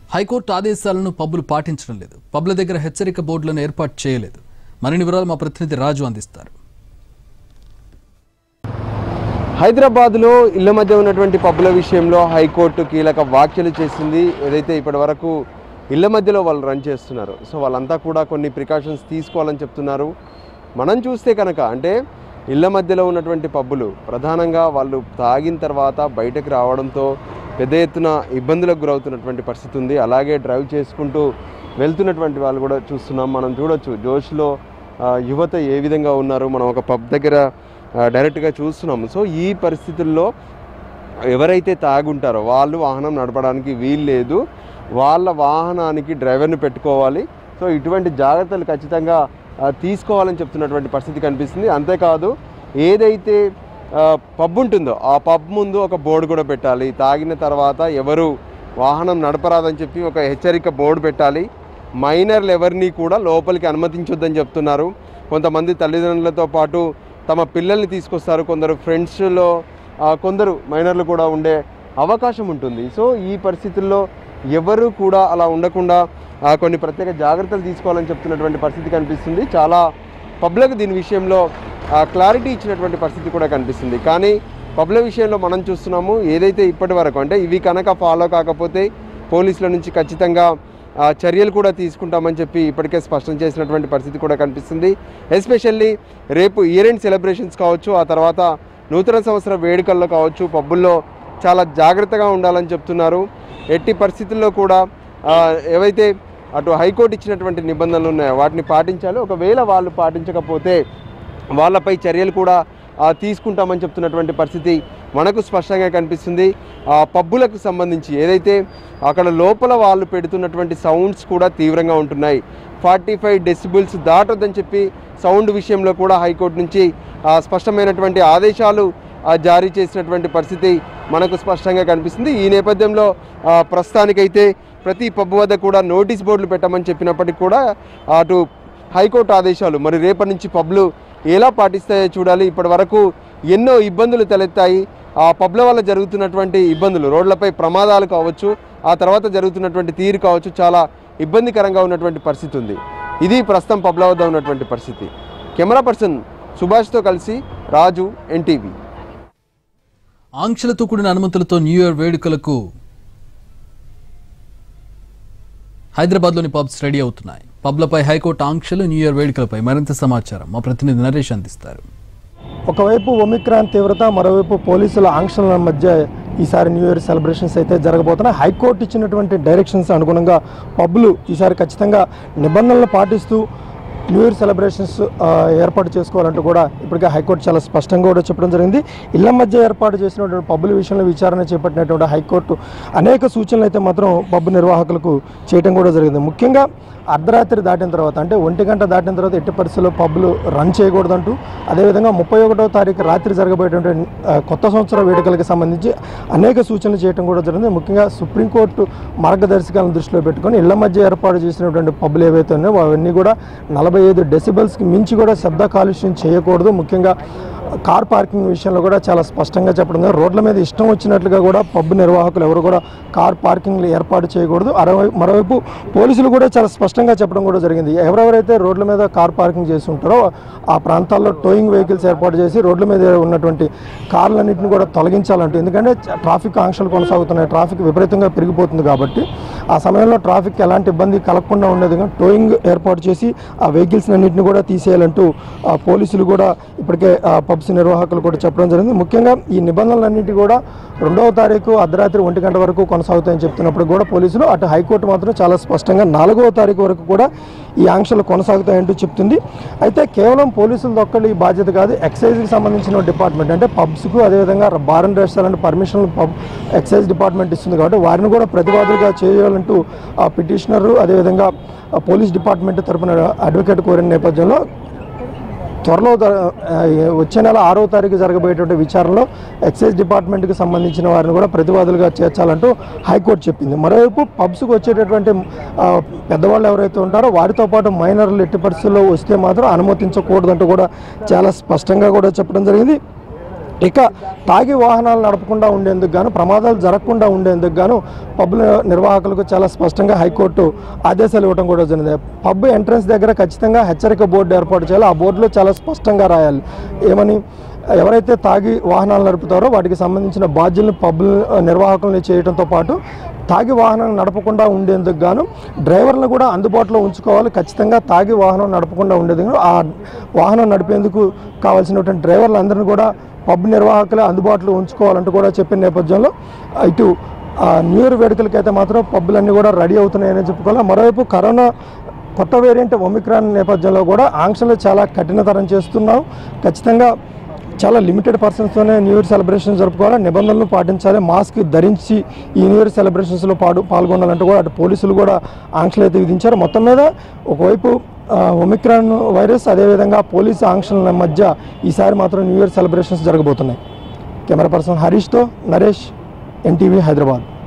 High court ఆదేశాలను పబ్బులు పాటించడం లేదు పబ్ల దగ్గర హెచ్చరిక బోర్డులను ఏర్పాటు చేయలేదు మరిన్ని వివరాలు మా ప్రతినిధి రాజు అందిస్తారు హైదరాబాద్లో ఇళ్ల మధ్య ఉన్నటువంటి పబ్బుల విషయంలో హైకోర్టు కీలక వ్యాఖ్యలు చేసింది ఏదైతే ఇప్పటి వరకు ఇళ్ల మధ్యలో వాళ్ళు రన్ చేస్తున్నారు సో వాళ్ళంతా కూడా కొన్ని ప్రికాషన్స్ తీసుకోవాలని చెప్తున్నారు మనం చూస్తే కనుక అంటే ఇళ్ల మధ్యలో ఉన్నటువంటి పబ్బులు ప్రధానంగా వాళ్ళు తాగిన తర్వాత బయటకు రావడంతో పెద్ద ఎత్తున ఇబ్బందులకు గురవుతున్నటువంటి పరిస్థితి ఉంది అలాగే డ్రైవ్ చేసుకుంటూ వెళ్తున్నటువంటి వాళ్ళు కూడా చూస్తున్నాం మనం చూడొచ్చు జోష్లో ఆ, యువత ఏ విధంగా ఉన్నారు మనం ఒక పబ్ దగ్గర ఆ, డైరెక్ట్గా చూస్తున్నాము సో ఈ పరిస్థితుల్లో ఎవరైతే తాగుంటారో వాళ్ళు వాహనం నడపడానికి వీలు లేదు వాళ్ళ వాహనానికి డ్రైవర్ని పెట్టుకోవాలి సో ఇటువంటి జాగ్రత్తలు ఖచ్చితంగా ఆ, తీసుకోవాలని చెప్తున్నటువంటి పరిస్థితి కనిపిస్తుంది అంతేకాదు ఏదైతే ఆ, పబ్ ఉంటుందో ఆ పబ్ ముందు ఒక బోర్డు కూడా పెట్టాలి తాగిన తర్వాత ఎవరు వాహనం నడపరాదని చెప్పి ఒక హెచ్చరిక బోర్డు పెట్టాలి మైనర్లు ఎవరిని కూడా లోపలికి అనుమతించొద్దని చెప్తున్నారు కొంతమంది తల్లిదండ్రులతో పాటు తమ పిల్లల్ని తీసుకొస్తారు కొందరు ఫ్రెండ్స్లో ఆ, కొందరు మైనర్లు కూడా ఉండే అవకాశం ఉంటుంది సో ఈ పరిస్థితుల్లో ఎవరు కూడా అలా ఉండకుండా ఆ, కొన్ని ప్రత్యేక జాగ్రత్తలు తీసుకోవాలని చెప్తున్నటువంటి పరిస్థితి కనిపిస్తుంది చాలా పబ్లిక్ దీని విషయంలో ఆ, క్లారిటీ ఇచ్చినటువంటి పరిస్థితి కూడా కనిపిస్తుంది కానీ పబ్ల విషయంలో మనం చూస్తున్నాము ఏదైతే ఇప్పటి వరకు అంటే ఇవి కనుక ఫాలో కాకపోతే పోలీసుల నుంచి ఖచ్చితంగా ఆ, చర్యలు కూడా తీసుకుంటామని చెప్పి ఇప్పటికే స్పష్టం చేసినటువంటి పరిస్థితి కూడా కనిపిస్తుంది ఎస్పెషల్లీ రేపు ఇయర్ ఎండ్ సెలబ్రేషన్స్ కావచ్చు ఆ తర్వాత నూతన సంవత్సర వేడుకల్లో కావచ్చు పబ్బుల్లో చాలా జాగ్రత్తగా ఉండాలని చెప్తున్నారు ఎట్టి పరిస్థితుల్లో కూడా ఆ, ఏవైతే అటు హైకోర్టు ఇచ్చినటువంటి నిబంధనలు ఉన్నాయో వాటిని పాటించాలి ఒకవేళ వాళ్ళు పాటించకపోతే వాళ్ళపై చర్యలు కూడా ఆ, తీసుకుంటామని చెప్తున్నటువంటి పరిస్థితి మనకు స్పష్టంగా కనిపిస్తుంది ఆ పబ్బులకు సంబంధించి ఏదైతే అక్కడ లోపల వాళ్ళు పెడుతున్నటువంటి సౌండ్స్ కూడా తీవ్రంగా ఉంటున్నాయి ఫార్టీ ఫైవ్ డెసిబుల్స్ దాటొద్దని చెప్పి సౌండ్ విషయంలో కూడా హైకోర్టు నుంచి ఆ, స్పష్టమైనటువంటి ఆదేశాలు ఆ, జారీ చేసినటువంటి పరిస్థితి మనకు స్పష్టంగా కనిపిస్తుంది ఈ నేపథ్యంలో ఆ, ప్రస్తుతానికైతే ప్రతి పబ్బు వద్ద కూడా నోటీస్ బోర్డులు పెట్టమని చెప్పినప్పటికీ కూడా అటు హైకోర్టు ఆదేశాలు మరి రేపటి నుంచి పబ్లు ఎలా పాటిస్తాయో చూడాలి ఇప్పటి వరకు ఎన్నో ఇబ్బందులు తలెత్తాయి ఆ పబ్ల వల్ల జరుగుతున్నటువంటి ఇబ్బందులు రోడ్లపై ప్రమాదాలు కావచ్చు ఆ తర్వాత జరుగుతున్నటువంటి తీరు కావచ్చు చాలా ఇబ్బందికరంగా ఉన్నటువంటి పరిస్థితి ఉంది ఇది ప్రస్తుతం పబ్ల వద్ద ఉన్నటువంటి పరిస్థితి కెమెరా పర్సన్ సుభాష్తో కలిసి రాజు ఎన్టీవీ ఆంక్షలతో కూడిన అనుమతులతో న్యూ ఇయర్ వేడుకలకు హైదరాబాద్లోని పబ్స్ రెడీ అవుతున్నాయి పబ్లపై హైకోర్టు ఆంక్షలు న్యూ ఇయర్ వేడుకలపై మరింత సమాచారం మా ప్రతినిధి నరేష్ అందిస్తారు ఒకవైపు ఒమిక్రాన్ తీవ్రత మరోవైపు పోలీసుల ఆంక్షల మధ్య ఈసారి న్యూ ఇయర్ సెలబ్రేషన్స్ అయితే జరగబోతున్నాయి హైకోర్టు ఇచ్చినటువంటి డైరెక్షన్స్ అనుగుణంగా పబ్లు ఈసారి ఖచ్చితంగా నిబంధనలు పాటిస్తూ న్యూ ఇయర్ సెలబ్రేషన్స్ ఆ, ఏర్పాటు చేసుకోవాలంటూ కూడా ఇప్పటికే హైకోర్టు చాలా స్పష్టంగా కూడా చెప్పడం జరిగింది ఇళ్ల మధ్య ఏర్పాటు చేసినటువంటి పబ్బుల విషయంలో విచారణ చేపట్టినటువంటి హైకోర్టు అనేక సూచనలు అయితే మాత్రం పబ్బు నిర్వాహకులకు చేయడం కూడా జరిగింది ముఖ్యంగా అర్ధరాత్రి దాటిన తర్వాత అంటే ఒంటి గంట దాటిన తర్వాత ఎట్టి పరిస్థితుల్లో పబ్బులు రన్ చేయకూడదంటూ అదేవిధంగా ముప్పై ఒకటో తారీఖు రాత్రి జరగబోయేటువంటి ఆ, కొత్త సంవత్సర వేడుకలకు సంబంధించి అనేక సూచనలు చేయడం కూడా జరిగింది ముఖ్యంగా సుప్రీంకోర్టు మార్గదర్శకాలను దృష్టిలో పెట్టుకొని ఇళ్ల మధ్య ఏర్పాటు చేసినటువంటి పబ్బులు ఏవైతే ఉన్నాయో అవన్నీ కూడా నలభై ఐదు డెసిబల్స్కి మించి కూడా శబ్ద కాలుష్యం చేయకూడదు ముఖ్యంగా కార్ పార్కింగ్ విషయంలో కూడా చాలా స్పష్టంగా చెప్పడం జరిగింది. రోడ్ల మీద ఇష్టం వచ్చినట్లుగా కూడా పబ్ నిర్వాహకులు ఎవరు కూడా కార్ పార్కింగ్లు ఏర్పాటు చేయకూడదు అరవై మరోవైపు పోలీసులు కూడా చాలా స్పష్టంగా చెప్పడం కూడా జరిగింది ఎవరెవరైతే రోడ్ల మీద కార్ పార్కింగ్ చేసి ఉంటారో ఆ ప్రాంతాల్లో టోయింగ్ వెహికల్స్ ఏర్పాటు చేసి రోడ్ల మీద ఉన్నటువంటి కార్లన్నింటిని కూడా తొలగించాలంటూ ఎందుకంటే ట్రాఫిక్ ఆంక్షలు కొనసాగుతున్నాయి ట్రాఫిక్ విపరీతంగా పెరిగిపోతుంది కాబట్టి ఆ సమయంలో ట్రాఫిక్ ఎలాంటి ఇబ్బంది కలగకుండా ఉండేదిగా టోయింగ్ ఏర్పాటు చేసి ఆ వెహికల్స్ అన్నింటిని కూడా తీసేయాలంటూ ఆ పోలీసులు కూడా ఇప్పటికే ఆ పబ్స్ నిర్వాహకులు కూడా చెప్పడం జరిగింది ముఖ్యంగా ఈ నిబంధనలన్నింటి కూడా రెండవ తారీఖు అర్ధరాత్రి ఒంటి గంట వరకు కొనసాగుతాయని చెప్తున్నప్పుడు కూడా పోలీసులు అటు హైకోర్టు మాత్రం చాలా స్పష్టంగా నాలుగవ తారీఖు వరకు కూడా ఈ ఆంక్షలు కొనసాగుతాయంటూ చెప్తుంది అయితే కేవలం పోలీసులు ఒక్కళ్ళు ఈ బాధ్యత కాదు ఎక్సైజ్కి సంబంధించిన డిపార్ట్మెంట్ అంటే పబ్స్కు అదేవిధంగా bar and restaurant permission pub excise department ఇస్తుంది కాబట్టి వారిని కూడా ప్రతివాదులుగా చేయాలంటూ ఆ పిటిషనర్ అదేవిధంగా ఆ పోలీస్ డిపార్ట్మెంట్ తరపున అడ్వకేట్ కోరిన నేపథ్యంలో త్వరలో ద- ఆ, వచ్చే నెల ఆరో తారీఖు జరగబోయేటువంటి విచారణలో ఎక్సైజ్ డిపార్ట్మెంట్కి సంబంధించిన వారిని కూడా ప్రతివాదులుగా చేర్చాలంటూ హైకోర్టు చెప్పింది మరోవైపు పబ్స్కి వచ్చేటటువంటి ఆ, పెద్దవాళ్ళు ఎవరైతే ఉంటారో వారితో పాటు మైనర్లు ఎట్టి పరిస్థితుల్లో వస్తే మాత్రం అనుమతించకూడదంటూ కూడా చాలా స్పష్టంగా కూడా చెప్పడం జరిగింది ఇక తాగి వాహనాలు నడపకుండా ఉండేందుకు గాను ప్రమాదాలు జరగకుండా ఉండేందుకు గాను పబ్బుల నిర్వాహకులకు చాలా స్పష్టంగా హైకోర్టు ఆదేశాలు ఇవ్వడం కూడా జరిగింది పబ్ ఎంట్రన్స్ దగ్గర ఖచ్చితంగా హెచ్చరిక బోర్డు ఏర్పాటు చేయాలి ఆ బోర్డులో చాలా స్పష్టంగా రాయాలి ఏమని ఎవరైతే తాగి వాహనాలు నడుపుతారో వాటికి సంబంధించిన బాధ్యులను పబ్బుల నిర్వాహకులను చేయడంతో పాటు తాగి వాహనం నడపకుండా ఉండేందుకు గాను డ్రైవర్లను కూడా అందుబాటులో ఉంచుకోవాలి ఖచ్చితంగా తాగి వాహనం నడపకుండా ఉండేందుకు ఆ వాహనం నడిపేందుకు కావాల్సినటువంటి డ్రైవర్లందరినీ కూడా పబ్ నిర్వాహకులే అందుబాటులో ఉంచుకోవాలంటూ కూడా చెప్పిన నేపథ్యంలో ఇటు ఆ న్యూ ఇయర్ వేడుకలకైతే మాత్రం పబ్బులన్నీ కూడా రెడీ అవుతున్నాయని చెప్పుకోవాలి మరోవైపు కరోనా కొత్త వేరియంట్ ఒమిక్రాన్ నేపథ్యంలో కూడా ఆంక్షలు చాలా కఠినతరం చేస్తున్నాం ఖచ్చితంగా చాలా లిమిటెడ్ పర్సన్స్తోనే న్యూ ఇయర్ సెలబ్రేషన్ జరుపుకోవాలి నిబంధనలు పాటించాలి మాస్క్ ధరించి ఈ న్యూ ఇయర్ సెలబ్రేషన్స్లో పాడు పాల్గొనాలంటూ కూడా అటు పోలీసులు కూడా ఆంక్షలు అయితే విధించారు మొత్తం మీద ఒకవైపు ఆ, ఒమిక్రాన్ వైరస్ అదేవిధంగా పోలీసు ఆంక్షల మధ్య ఈసారి మాత్రం న్యూ ఇయర్ సెలబ్రేషన్స్ జరగబోతున్నాయి కెమెరా పర్సన్ హరీష్తో నరేష్ ఎన్టీవీ హైదరాబాద్